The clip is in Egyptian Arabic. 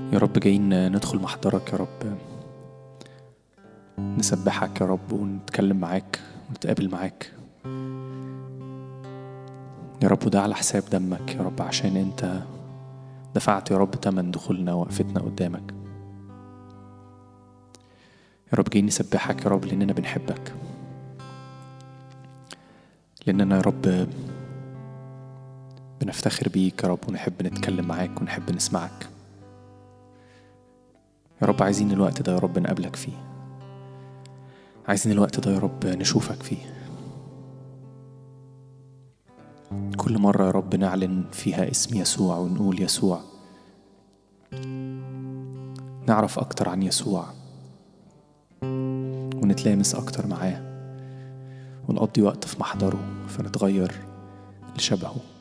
يا رب جايين ندخل محضرك يا رب نسبحك يا رب ونتكلم معاك ونتقابل معاك يا رب وده على حساب دمك يا رب عشان انت دفعت يا رب تمن دخولنا وقفتنا قدامك يا رب جايين نسبحك يا رب لأننا بنحبك لأننا يا رب بنفتخر بيك يا رب ونحب نتكلم معاك ونحب نسمعك يا رب عايزين الوقت ده يا رب نقابلك فيه عايزين الوقت ده يا رب نشوفك فيه كل مرة يا رب نعلن فيها اسم يسوع ونقول يسوع نعرف أكتر عن يسوع ونتلامس أكتر معاه ونقضي وقت في محضره فنتغير لشبهه